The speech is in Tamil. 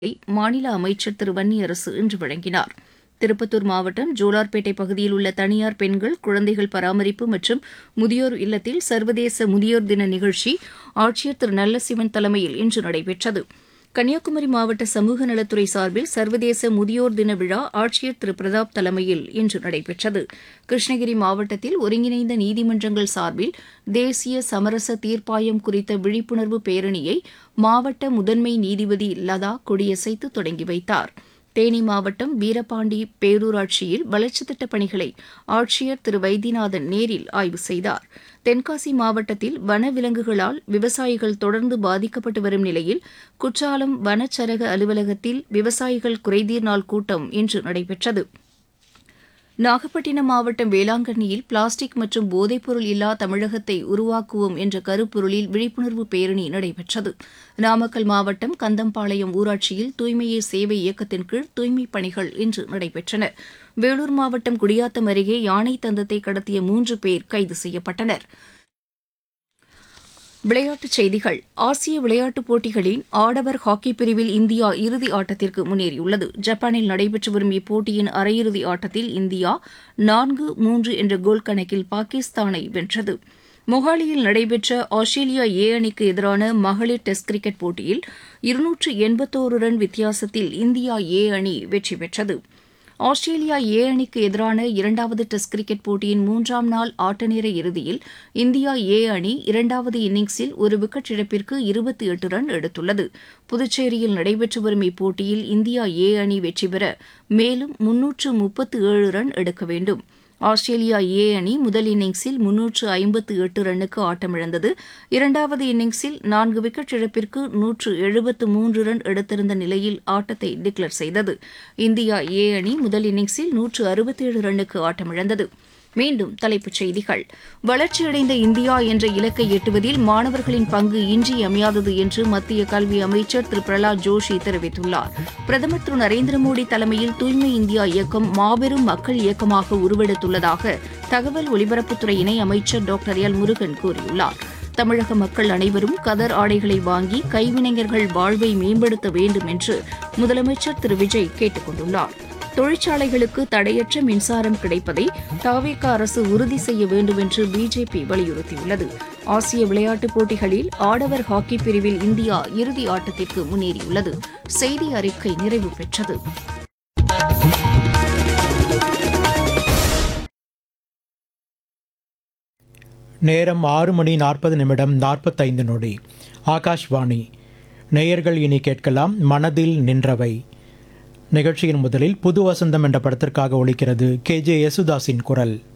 மாநில அமைச்சர் திரு வன்னியரசு இன்று வழங்கினார் திருப்பத்தூர் மாவட்டம் ஜோலார்பேட்டை பகுதியில் உள்ள தனியார் பெண்கள் குழந்தைகள் பராமரிப்பு மற்றும் முதியோர் இல்லத்தில் சர்வதேச முதியோர் தின நிகழ்ச்சி ஆட்சியர் திரு நல்லசிவன் தலைமையில் இன்று நடைபெற்றது கன்னியாகுமரி மாவட்ட சமூக நலத்துறை சார்பில் சர்வதேச முதியோர் தின விழா ஆட்சியர் திரு பிரதாப் தலைமையில் இன்று நடைபெற்றது கிருஷ்ணகிரி மாவட்டத்தில் ஒருங்கிணைந்த நீதிமன்றங்கள் சார்பில் தேசிய சமரச தீர்ப்பாயம் குறித்த விழிப்புணர்வு பேரணியை மாவட்ட முதன்மை நீதிபதி லதா கொடியசைத்து தொடங்கி வைத்தார் தேனி மாவட்டம் வீரபாண்டி பேரூராட்சியில் வளர்ச்சித் திட்டப் பணிகளை ஆட்சியர் திரு வைத்தியநாதன் நேரில் ஆய்வு செய்தார் தென்காசி மாவட்டத்தில் வனவிலங்குகளால் விவசாயிகள் தொடர்ந்து பாதிக்கப்பட்டு வரும் நிலையில் குற்றாலம் வனச்சரக அலுவலகத்தில் விவசாயிகள் குறைதீர் நாள் கூட்டம் இன்று நடைபெற்றது நாகப்பட்டினம் மாவட்டம் வேளாங்கண்ணியில் பிளாஸ்டிக் மற்றும் போதைப்பொருள் இல்லா தமிழகத்தை உருவாக்குவோம் என்ற கருப்பொருளில் விழிப்புணர்வு பேரணி நடைபெற்றது நாமக்கல் மாவட்டம் கந்தம்பாளையம் ஊராட்சியில் தூய்மையே சேவை இயக்கத்தின் கீழ் தூய்மைப் பணிகள் இன்று நடைபெற்றன வேலூர் மாவட்டம் குடியாத்தம் அருகே யானை தந்தத்தை கடத்திய மூன்று பேர் கைது செய்யப்பட்டனர் விளையாட்டுச் செய்திகள் ஆசிய விளையாட்டுப் போட்டிகளின் ஆடவர் ஹாக்கி பிரிவில் இந்தியா இறுதி ஆட்டத்திற்கு முன்னேறியுள்ளது ஜப்பானில் நடைபெற்று வரும் இப்போட்டியின் அரையிறுதி ஆட்டத்தில் இந்தியா நான்கு மூன்று என்ற கோல் கணக்கில் பாகிஸ்தானை வென்றது மொஹாலியில் நடைபெற்ற ஆஸ்திரேலியா ஏ அணிக்கு எதிரான மகளிர் டெஸ்ட் கிரிக்கெட் போட்டியில் இருநூற்று எண்பத்தோரு ரன் வித்தியாசத்தில் இந்தியா ஏ அணி வெற்றி பெற்றது ஆஸ்திரேலியா ஏ அணிக்கு எதிரான இரண்டாவது டெஸ்ட் கிரிக்கெட் போட்டியின் மூன்றாம் நாள் ஆட்டநேர இறுதியில் இந்தியா ஏ அணி இரண்டாவது இன்னிங்ஸில் ஒரு விக்கெட் இழப்பிற்கு இருபத்தி எட்டு ரன் எடுத்துள்ளது புதுச்சேரியில் நடைபெற்று வரும் இப்போட்டியில் இந்தியா ஏ அணி வெற்றி பெற மேலும் முன்னூற்று முப்பத்து ஏழு ரன் எடுக்க வேண்டும் ஆஸ்திரேலியா ஏ அணி முதல் இன்னிங்ஸில் முன்னூற்று ஐம்பத்து எட்டு ரன்னுக்கு ஆட்டமிழந்தது இரண்டாவது இன்னிங்ஸில் நான்கு விக்கெட் இழப்பிற்கு நூற்று எழுபத்து மூன்று ரன் எடுத்திருந்த நிலையில் ஆட்டத்தை டிக்ளேர் செய்தது இந்தியா ஏ அணி முதல் இன்னிங்ஸில் நூற்று அறுபத்தேழு ரன்னுக்கு ஆட்டமிழந்தது மீண்டும் தலைப்புச் செய்திகள் வளர்ச்சியடைந்த இந்தியா என்ற இலக்கை எட்டுவதில் மாணவர்களின் பங்கு இன்றியமையாதது என்று மத்திய கல்வி அமைச்சர் திரு பிரகலாத் ஜோஷி தெரிவித்துள்ளார் பிரதமர் திரு நரேந்திர மோடி தலைமையில் தூய்மை இந்தியா இயக்கம் மாபெரும் மக்கள் இயக்கமாக உருவெடுத்துள்ளதாக தகவல் ஒலிபரப்புத்துறை இணை அமைச்சர் டாக்டர் எல் முருகன் கூறியுள்ளார் தமிழக மக்கள் அனைவரும் கதர் ஆடைகளை வாங்கி கைவினைஞர்கள் வாழ்வை மேம்படுத்த வேண்டும் என்று முதலமைச்சர் திரு விஜய் கேட்டுக் கொண்டுள்ளார் தொழிற்சாலைகளுக்கு தடையற்ற மின்சாரம் கிடைப்பதை தாவேக அரசு உறுதி செய்ய வேண்டும் என்று பிஜேபி வலியுறுத்தியுள்ளது ஆசிய விளையாட்டுப் போட்டிகளில் ஆடவர் ஹாக்கி பிரிவில் இந்தியா இறுதி ஆட்டத்திற்கு முன்னேறியுள்ளது செய்தி அறிக்கை நிறைவு பெற்றது நேரம் ஆறு மணி நாற்பது நிமிடம் நாற்பத்தைந்து நொடி ஆகாஷ்வாணி நேயர்கள் இனி கேட்கலாம் மனதில் நின்றவை நிகழ்ச்சியின் முதலில் புது வசந்தம் என்ற படத்திற்காக ஒலிக்கிறது கே ஜே யேசுதாஸின் குரல்